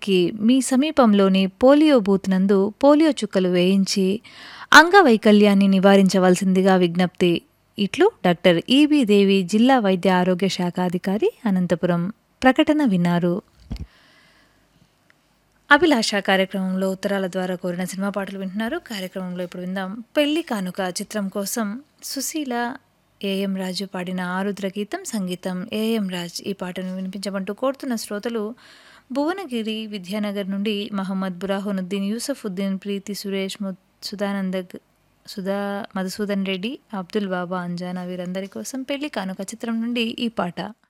వారికి మీ సమీపంలోని polio booth నందు పోలియో చుక్కలు వేయించి అంగవైకల్యాన్ని నివారించవలసిందిగా విజ్ఞప్తి ఇట్లు డాక్టర్ ఈబి దేవి జిల్లా వైద్య ఆరోగ్య శాఖ అధికారి అనంతపురం ప్రకటన విన్నారు అభిలాష కార్యక్రమంలో ఉత్తరాల ద్వారా కోరిన సినిమా పాటలు వింటున్నారు కార్యక్రమంలో ఇప్పుడు విందాం పెళ్లి కానుక చిత్రం కోసం సుశీల ఏఎం రాజు పాడిన ఆరుద్ర గీతం సంగీతం ఏఎం రాజ్ ఈ పాటను వినిపించమంటూ కోరుతున్న శ్రోతలు భువనగిరి విద్యానగర్ నుండి మహమ్మద్ బురాహునుద్దీన్ యూసఫుద్దీన్ ప్రీతి సురేష్ ము- సుధానంద గ- సుధా మధుసూదన్ రెడ్డి అబ్దుల్ బాబా అంజానా వీరందరి కోసం పెళ్లి కానుక చిత్రం నుండి ఈ పాట